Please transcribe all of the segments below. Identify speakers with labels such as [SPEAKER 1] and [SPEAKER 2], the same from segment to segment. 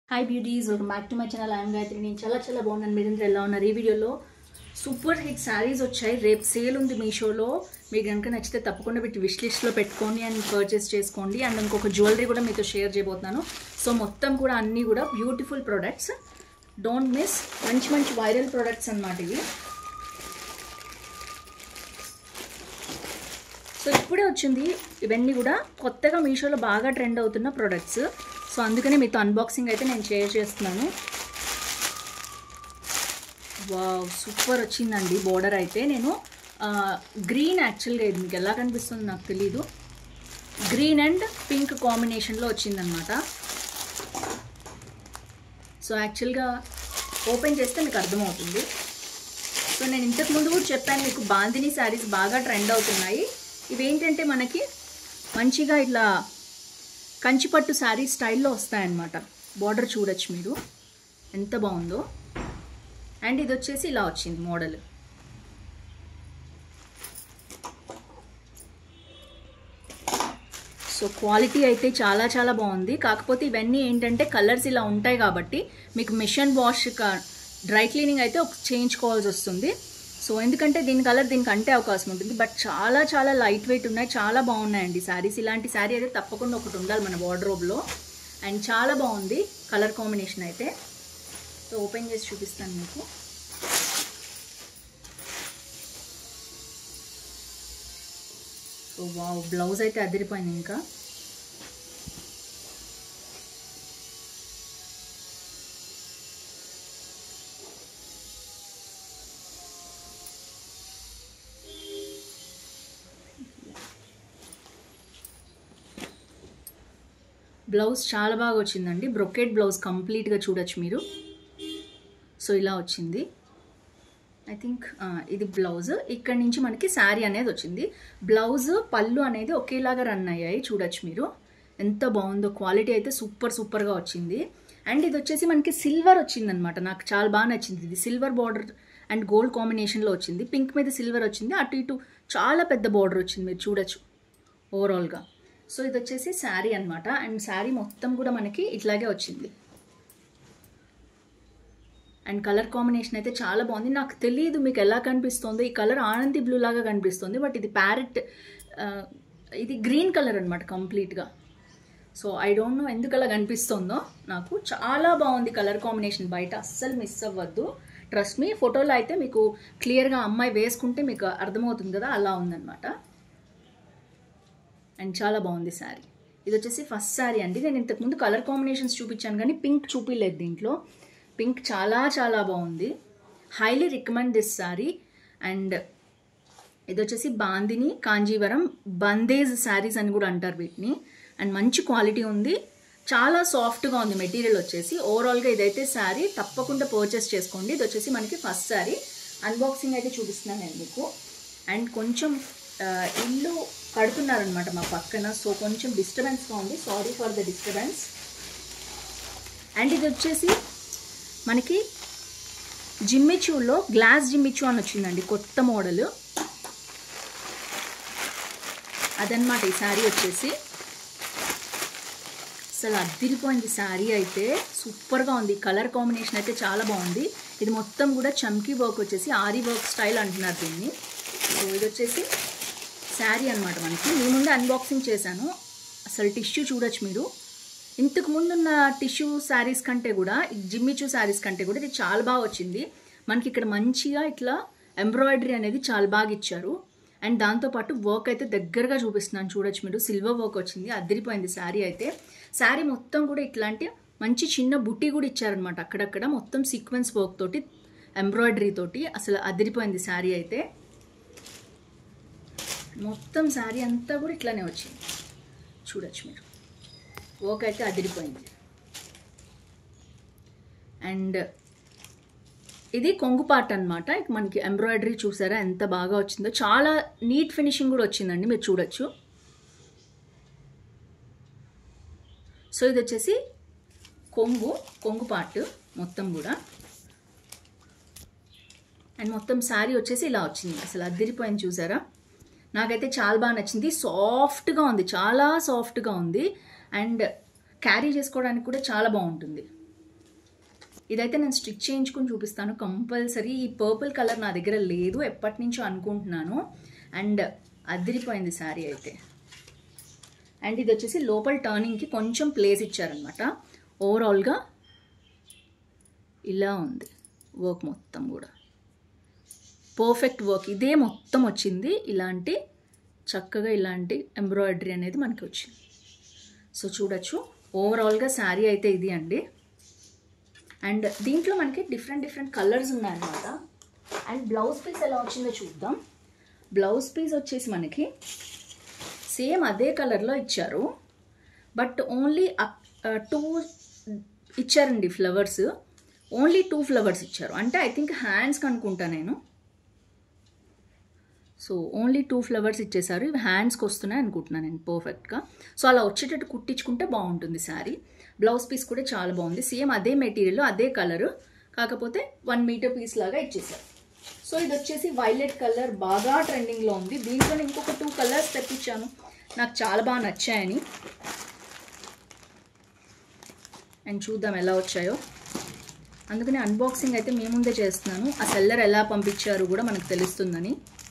[SPEAKER 1] hi beauties welcome back to my channel I'm Gayathri నేను చాలా చాలా బాగున్నాను మీరందరూ ఎలా ఉన్నారు ఈ వీడియోలో సూపర్ హిట్ శారీస్ వచ్చాయి రేపు సేల్ ఉంది మీషోలో మీకు కనుక నచ్చితే తప్పకుండా పెట్టి విష్ లిస్ట్లో పెట్టుకోండి అండ్ పర్చేస్ చేసుకోండి అండ్ ఇంకొక జ్యువెలరీ కూడా మీతో షేర్ చేయబోతున్నాను సో మొత్తం కూడా అన్నీ కూడా బ్యూటిఫుల్ ప్రొడక్ట్స్ డోంట్ మిస్ మంచి మంచి వైరల్ ప్రొడక్ట్స్ అన్నమాట ఇవి సో ఇప్పుడే వచ్చింది ఇవన్నీ కూడా కొత్తగా మీషోలో బాగా ట్రెండ్ అవుతున్న ప్రొడక్ట్స్ సో అందుకనే మీతో అన్బాక్సింగ్ అయితే నేను షేర్ చేస్తున్నాను వావ్ సూపర్ వచ్చిందండి బోర్డర్ అయితే నేను గ్రీన్ యాక్చువల్గా ఇది మీకు ఎలా కనిపిస్తుంది నాకు తెలీదు గ్రీన్ అండ్ పింక్ కాంబినేషన్లో వచ్చిందనమాట సో యాక్చువల్గా ఓపెన్ చేస్తే మీకు అర్థమవుతుంది సో నేను ఇంతకు ముందు కూడా చెప్పాను మీకు బాందిని శారీస్ బాగా ట్రెండ్ అవుతున్నాయి ఇవేంటంటే మనకి మంచిగా ఇట్లా కంచిపట్టు శారీ స్టైల్లో వస్తాయన్నమాట బార్డర్ చూడొచ్చు మీరు ఎంత బాగుందో అండ్ ఇది వచ్చేసి ఇలా వచ్చింది మోడల్ సో క్వాలిటీ అయితే చాలా చాలా బాగుంది కాకపోతే ఇవన్నీ ఏంటంటే కలర్స్ ఇలా ఉంటాయి కాబట్టి మీకు మిషన్ వాష్ డ్రై క్లీనింగ్ అయితే ఒక చేయించుకోవాల్సి వస్తుంది సో ఎందుకంటే దీని కలర్ దీనికి అంటే అవకాశం ఉంటుంది బట్ చాలా చాలా లైట్ వెయిట్ ఉన్నాయి చాలా బాగున్నాయండి శారీస్ ఇలాంటి శారీ అయితే తప్పకుండా ఒకటి ఉండాలి మన వార్డ్రోబ్లో అండ్ చాలా బాగుంది కలర్ కాంబినేషన్ అయితే సో ఓపెన్ చేసి చూపిస్తాను మీకు సో వావ్ బ్లౌజ్ అయితే అదిరిపోయింది ఇంకా బ్లౌజ్ చాలా బాగా వచ్చిందండి బ్రొకెట్ బ్లౌజ్ కంప్లీట్గా చూడొచ్చు మీరు సో ఇలా వచ్చింది ఐ థింక్ ఇది బ్లౌజ్ ఇక్కడ నుంచి మనకి శారీ అనేది వచ్చింది బ్లౌజ్ పళ్ళు అనేది ఒకేలాగా రన్ అయ్యాయి చూడొచ్చు మీరు ఎంత బాగుందో క్వాలిటీ అయితే సూపర్ సూపర్గా వచ్చింది అండ్ ఇది వచ్చేసి మనకి సిల్వర్ వచ్చిందనమాట నాకు చాలా బాగా నచ్చింది ఇది సిల్వర్ బార్డర్ అండ్ గోల్డ్ కాంబినేషన్లో వచ్చింది పింక్ మీద సిల్వర్ వచ్చింది అటు ఇటు చాలా పెద్ద బార్డర్ వచ్చింది మీరు చూడొచ్చు ఓవరాల్గా సో ఇది వచ్చేసి శారీ అనమాట అండ్ శారీ మొత్తం కూడా మనకి ఇట్లాగే వచ్చింది అండ్ కలర్ కాంబినేషన్ అయితే చాలా బాగుంది నాకు తెలియదు మీకు ఎలా కనిపిస్తుందో ఈ కలర్ ఆనంది బ్లూ లాగా కనిపిస్తుంది బట్ ఇది ప్యారెట్ ఇది గ్రీన్ కలర్ అనమాట కంప్లీట్గా సో ఐ డోంట్ నో ఎందుకు అలా కనిపిస్తుందో నాకు చాలా బాగుంది కలర్ కాంబినేషన్ బయట అస్సలు మిస్ అవ్వద్దు ట్రస్ట్ మీ ఫోటోలో అయితే మీకు క్లియర్గా అమ్మాయి వేసుకుంటే మీకు అర్థమవుతుంది కదా అలా ఉందన్నమాట అండ్ చాలా బాగుంది శారీ ఇది వచ్చేసి ఫస్ట్ శారీ అండి నేను ఇంతకుముందు కలర్ కాంబినేషన్స్ చూపించాను కానీ పింక్ చూపించలేదు దీంట్లో పింక్ చాలా చాలా బాగుంది highly recommend this sari and ఇది వచ్చేసి బాందిని కాంజీవరం బందేజ్ శారీస్ అని కూడా అంటారు వీటిని అండ్ మంచి క్వాలిటీ ఉంది చాలా సాఫ్ట్గా ఉంది మెటీరియల్ వచ్చేసి ఓవరాల్గా ఇదైతే శారీ తప్పకుండా పర్చేస్ చేసుకోండి ఇది వచ్చేసి మనకి ఫస్ట్ శారీ అన్బాక్సింగ్ అయితే చూపిస్తున్నాను నేను మీకు అండ్ కొంచెం ఇల్లు కడుతున్నారనమాట మా పక్కన సో కొంచెం డిస్టర్బెన్స్గా ఉంది sorry for the disturbance and ఇది వచ్చేసి మనకి జిమ్మిచ్యూలో గ్లాస్ జిమ్మిచూ అని వచ్చిందండి కొత్త మోడల్ అదనమాట ఈ శారీ వచ్చేసి అసలు అద్దిరిపోయింది శారీ అయితే సూపర్గా ఉంది కలర్ కాంబినేషన్ అయితే చాలా బాగుంది ఇది మొత్తం కూడా చమ్కీ వర్క్ వచ్చేసి ఆరీ వర్క్ స్టైల్ అంటున్నారు దీన్ని సో ఇది వచ్చేసి శారీ అనమాట మనకి మీ ముందు అన్బాక్సింగ్ చేశాను అసలు టిష్యూ చూడొచ్చు మీరు ఇంతకు ముందున్న టిష్యూ శారీస్ కంటే కూడా జిమ్మిచూ శారీస్ కంటే కూడా ఇది చాలా బాగా వచ్చింది మనకి ఇక్కడ మంచిగా ఇట్లా ఎంబ్రాయిడరీ అనేది చాలా బాగా ఇచ్చారు అండ్ దాంతోపాటు వర్క్ అయితే దగ్గరగా చూపిస్తున్నాను చూడొచ్చు మీరు సిల్వర్ వర్క్ వచ్చింది అద్దరిపోయింది శారీ అయితే శారీ మొత్తం కూడా ఇట్లాంటి మంచి చిన్న బుట్టి కూడా ఇచ్చారనమాట అక్కడక్కడ మొత్తం సీక్వెన్స్ వర్క్ తోటి ఎంబ్రాయిడరీ తోటి అసలు అదిరిపోయింది శారీ అయితే మొత్తం శారీ అంతా కూడా ఇట్లానే వచ్చింది చూడొచ్చు మీరు వర్క్ అయితే అదిరిపోయింది అండ్ ఇది కొంగు పార్ట్ అనమాట మనకి ఎంబ్రాయిడరీ చూసారా ఎంత బాగా వచ్చిందో చాలా నీట్ ఫినిషింగ్ కూడా వచ్చిందండి మీరు చూడొచ్చు సో ఇది వచ్చేసి కొంగు కొంగు పార్ట్ మొత్తం కూడా అండ్ మొత్తం శారీ వచ్చేసి ఇలా వచ్చింది అసలు అద్దరిపోయింది చూసారా నాకైతే చాలా బాగా నచ్చింది సాఫ్ట్గా ఉంది చాలా సాఫ్ట్గా ఉంది అండ్ క్యారీ చేసుకోవడానికి కూడా చాలా బాగుంటుంది ఇదైతే నేను స్టిచ్ చేయించుకుని చూపిస్తాను కంపల్సరీ ఈ పర్పుల్ కలర్ నా దగ్గర లేదు ఎప్పటి నుంచో అనుకుంటున్నాను అండ్ అదిరిపోయింది శారీ అయితే అండ్ ఇది వచ్చేసి లోపల టర్నింగ్కి కొంచెం ప్లేస్ ఇచ్చారనమాట ఓవరాల్గా ఇలా ఉంది వర్క్ మొత్తం కూడా పర్ఫెక్ట్ వర్క్ ఇదే మొత్తం వచ్చింది ఇలాంటి చక్కగా ఇలాంటి ఎంబ్రాయిడరీ అనేది మనకి వచ్చింది సో చూడొచ్చు ఓవరాల్గా శారీ అయితే ఇది అండి అండ్ దీంట్లో మనకి డిఫరెంట్ డిఫరెంట్ కలర్స్ ఉన్నాయన్నమాట అండ్ బ్లౌజ్ పీస్ ఎలా వచ్చిందో చూద్దాం బ్లౌజ్ పీస్ వచ్చేసి మనకి సేమ్ అదే కలర్లో ఇచ్చారు బట్ ఓన్లీ టూ ఇచ్చారండి ఫ్లవర్స్ ఓన్లీ టూ ఫ్లవర్స్ ఇచ్చారు అంటే ఐ థింక్ హ్యాండ్స్కి అనుకుంటా నేను సో ఓన్లీ టూ ఫ్లవర్స్ ఇచ్చేసారు ఇవి హ్యాండ్స్కి వస్తున్నాయి అనుకుంటున్నాను నేను పర్ఫెక్ట్గా సో అలా వచ్చేటట్టు కుట్టించుకుంటే బాగుంటుంది శారీ బ్లౌజ్ పీస్ కూడా చాలా బాగుంది సేమ్ అదే మెటీరియల్ అదే కలర్ కాకపోతే వన్ మీటర్ పీస్ లాగా ఇచ్చేసారు సో ఇది వచ్చేసి వైలెట్ కలర్ బాగా ట్రెండింగ్లో ఉంది దీంట్లో ఇంకొక టూ కలర్స్ తెప్పించాను నాకు చాలా బాగా నచ్చాయని అండ్ చూద్దాం ఎలా వచ్చాయో అందుకని అన్బాక్సింగ్ అయితే మీ ముందే చేస్తున్నాను ఆ సెల్లర్ ఎలా పంపించారు కూడా మనకు తెలుస్తుందని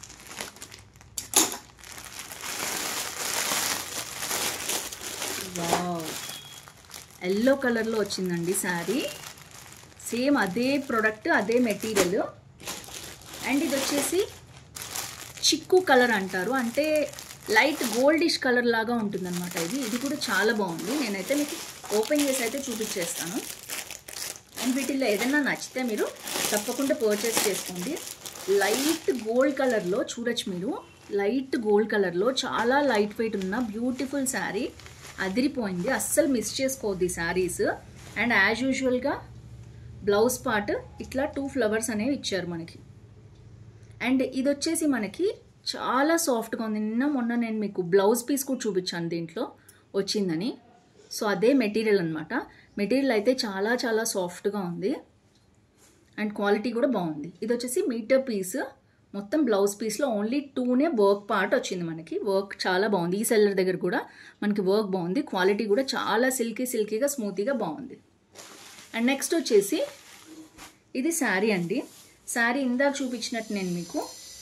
[SPEAKER 1] వావ్ ఎల్లో కలర్లో వచ్చిందండి శారీ సేమ్ అదే ప్రోడక్ట్ అదే మెటీరియల్ అండ్ ఇది వచ్చేసి చిక్కు కలర్ అంటారు అంటే లైట్ గోల్డిష్ కలర్ లాగా ఉంటుందన్నమాట ఇది ఇది కూడా చాలా బాగుంది నేనైతే మీకు ఓపెన్ చేసి అయితే చూపించేస్తాను అండ్ వీటిల్లో ఏదైనా నచ్చితే మీరు తప్పకుండా పర్చేస్ చేసుకోండి లైట్ గోల్డ్ కలర్లో చూడొచ్చు మీరు లైట్ గోల్డ్ కలర్లో చాలా లైట్ వెయిట్ ఉన్న బ్యూటిఫుల్ శారీ అదిరిపోయింది అస్సలు మిస్ చేసుకోవద్దు ఈ శారీస్ అండ్ యాజ్ యూజువల్గా బ్లౌజ్ పార్ట్ ఇట్లా టూ ఫ్లవర్స్ అనేవి ఇచ్చారు మనకి అండ్ ఇది వచ్చేసి మనకి చాలా సాఫ్ట్గా ఉంది నిన్న మొన్న నేను మీకు బ్లౌజ్ పీస్ కూడా చూపించాను దీంట్లో వచ్చిందని సో అదే మెటీరియల్ అనమాట మెటీరియల్ అయితే చాలా చాలా సాఫ్ట్గా ఉంది అండ్ క్వాలిటీ కూడా బాగుంది ఇది వచ్చేసి మీటర్ పీస్ మొత్తం బ్లౌజ్ పీస్లో ఓన్లీ టూనే వర్క్ పార్ట్ వచ్చింది మనకి వర్క్ చాలా బాగుంది ఈ సెల్లర్ దగ్గర కూడా మనకి వర్క్ బాగుంది క్వాలిటీ కూడా చాలా సిల్కీ సిల్కీగా స్మూతీగా బాగుంది అండ్ నెక్స్ట్ వచ్చేసి ఇది శారీ అండి శారీ ఇందాక చూపించినట్టు నేను మీకు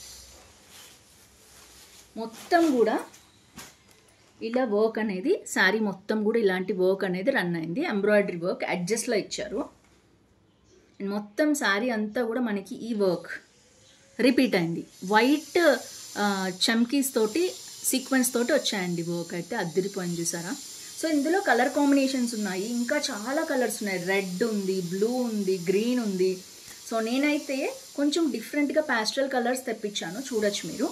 [SPEAKER 1] మొత్తం కూడా ఇలా వర్క్ అనేది శారీ మొత్తం కూడా ఇలాంటి వర్క్ అనేది రన్ అయింది ఎంబ్రాయిడరీ వర్క్ అడ్జస్ట్లో ఇచ్చారు అండ్ మొత్తం శారీ అంతా కూడా మనకి ఈ వర్క్ రిపీట్ అయింది వైట్ చమ్కీస్ తోటి సీక్వెన్స్ తోటి వచ్చాయండి వర్క్ అయితే అద్దరిపోయింది చూసారా సో ఇందులో కలర్ కాంబినేషన్స్ ఉన్నాయి ఇంకా చాలా కలర్స్ ఉన్నాయి రెడ్ ఉంది బ్లూ ఉంది గ్రీన్ ఉంది సో నేనైతే కొంచెం డిఫరెంట్గా ప్యాస్టల్ కలర్స్ తెప్పించాను చూడొచ్చు మీరు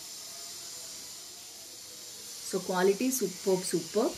[SPEAKER 1] so quality super super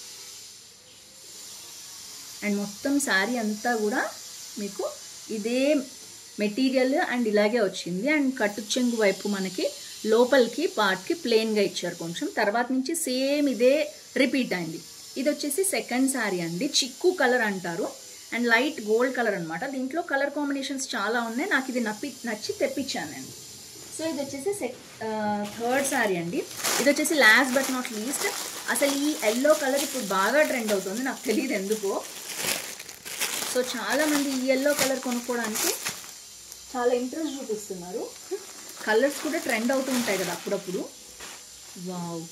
[SPEAKER 1] and మొత్తం శారీ అంతా కూడా మీకు ఇదే మెటీరియల్ అండ్ ఇలాగే వచ్చింది అండ్ కట్టు చెంగు వైపు మనకి లోపలికి పార్ట్కి ప్లెయిన్గా ఇచ్చారు కొంచెం తర్వాత నుంచి సేమ్ ఇదే రిపీట్ అయింది ఇది వచ్చేసి సెకండ్ శారీ అండి చిక్కు కలర్ అంటారు అండ్ లైట్ గోల్డ్ కలర్ అనమాట దీంట్లో కలర్ కాంబినేషన్స్ చాలా ఉన్నాయి నాకు ఇది నప్పి నచ్చి తెప్పించాను నేను సో ఇది వచ్చేసి సెక్ థర్డ్ శారీ అండి ఇది వచ్చేసి లాస్ట్ బట్ నాట్ లీస్ట్ అసలు ఈ ఎల్లో కలర్ ఇప్పుడు బాగా ట్రెండ్ అవుతుంది నాకు తెలియదు ఎందుకో సో చాలామంది ఈ ఎల్లో కలర్ కొనుక్కోవడానికి చాలా ఇంట్రెస్ట్ చూపిస్తున్నారు కలర్స్ కూడా ట్రెండ్ అవుతూ ఉంటాయి కదా అప్పుడప్పుడు వావ్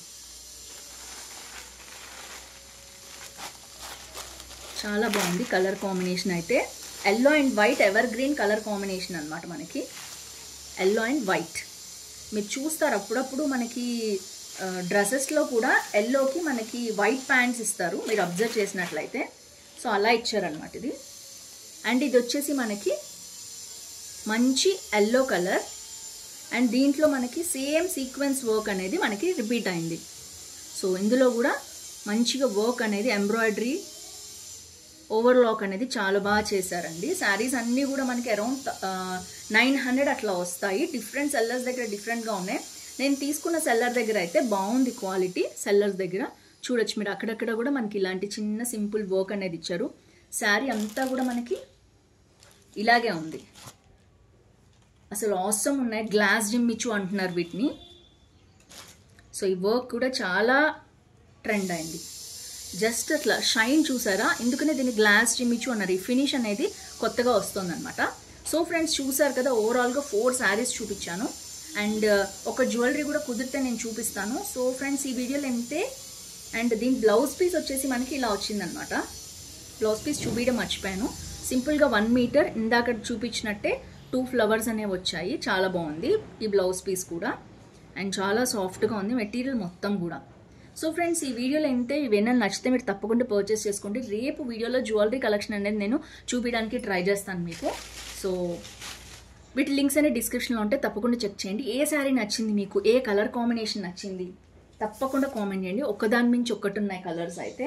[SPEAKER 1] చాలా బాగుంది కలర్ కాంబినేషన్ అయితే yellow and white evergreen colour combination అనమాట మనకి ఎల్లో అండ్ వైట్ మీరు చూస్తారు అప్పుడప్పుడు మనకి డ్రెస్సెస్లో కూడా ఎల్లోకి మనకి వైట్ ప్యాంట్స్ ఇస్తారు మీరు అబ్జర్వ్ చేసినట్లయితే సో అలా ఇచ్చారనమాట ఇది అండ్ ఇది వచ్చేసి మనకి మంచి ఎల్లో కలర్ అండ్ దీంట్లో మనకి సేమ్ సీక్వెన్స్ వర్క్ అనేది మనకి రిపీట్ అయింది సో ఇందులో కూడా మంచిగా వర్క్ అనేది ఎంబ్రాయిడరీ ఓవర్లాక్ అనేది చాలా బాగా చేశారండి శారీస్ అన్నీ కూడా మనకి అరౌండ్ నైన్ హండ్రెడ్ అట్లా వస్తాయి డిఫరెంట్ సెల్లర్స్ దగ్గర డిఫరెంట్గా ఉన్నాయి నేను తీసుకున్న సెల్లర్ దగ్గర అయితే బాగుంది క్వాలిటీ సెల్లర్స్ దగ్గర చూడొచ్చు మీరు అక్కడక్కడ కూడా మనకి ఇలాంటి చిన్న సింపుల్ వర్క్ అనేది ఇచ్చారు శారీ అంతా కూడా మనకి ఇలాగే ఉంది అసలు అవసరం ఉన్నాయి గ్లాస్ జిమ్మిచ్చు అంటున్నారు వీటిని సో ఈ వర్క్ కూడా చాలా ట్రెండ్ అయింది జస్ట్ అట్లా షైన్ చూసారా ఎందుకనే దీన్ని గ్లాస్ జిమ్మిచ్చు అన్నారు ఈ ఫినిష్ అనేది కొత్తగా వస్తుందన్నమాట సో ఫ్రెండ్స్ చూసారు కదా ఓవరాల్గా ఫోర్ శారీస్ చూపించాను అండ్ ఒక జ్యువెలరీ కూడా కుదిరితే నేను చూపిస్తాను సో ఫ్రెండ్స్ ఈ వీడియోలో ఎంతే అండ్ దీని బ్లౌజ్ పీస్ వచ్చేసి మనకి ఇలా వచ్చిందనమాట బ్లౌజ్ పీస్ చూపించడం మర్చిపోయాను సింపుల్గా వన్ మీటర్ ఇందాక చూపించినట్టే టూ ఫ్లవర్స్ అనేవి వచ్చాయి చాలా బాగుంది ఈ బ్లౌజ్ పీస్ కూడా అండ్ చాలా సాఫ్ట్గా ఉంది మెటీరియల్ మొత్తం కూడా సో ఫ్రెండ్స్ ఈ వీడియోలో అయితే ఇవేనా నచ్చితే మీరు తప్పకుండా పర్చేస్ చేసుకోండి రేపు వీడియోలో జ్యువెలరీ కలెక్షన్ అనేది నేను చూపించడానికి ట్రై చేస్తాను మీకు సో వీటి లింక్స్ అనేవి డిస్క్రిప్షన్లో ఉంటే తప్పకుండా చెక్ చేయండి ఏ శారీ నచ్చింది మీకు ఏ కలర్ కాంబినేషన్ నచ్చింది తప్పకుండా కామెంట్ చేయండి ఒకదాని మించి ఒకటి ఉన్నాయి కలర్స్ అయితే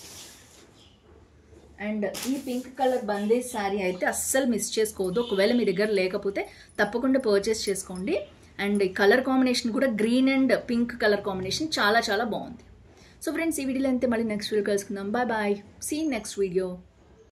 [SPEAKER 1] అండ్ ఈ పింక్ కలర్ బందేజ్ శారీ అయితే అస్సలు మిస్ చేసుకోవద్దు ఒకవేళ మీ దగ్గర లేకపోతే తప్పకుండా పర్చేస్ చేసుకోండి అండ్ ఈ కలర్ కాంబినేషన్ కూడా green and pink colour combination చాలా చాలా బాగుంది సో ఫ్రెండ్స్ ఈ వీడియోలో అయితే మళ్ళీ నెక్స్ట్ వీడియో కలుసుకుందాం bye bye see next video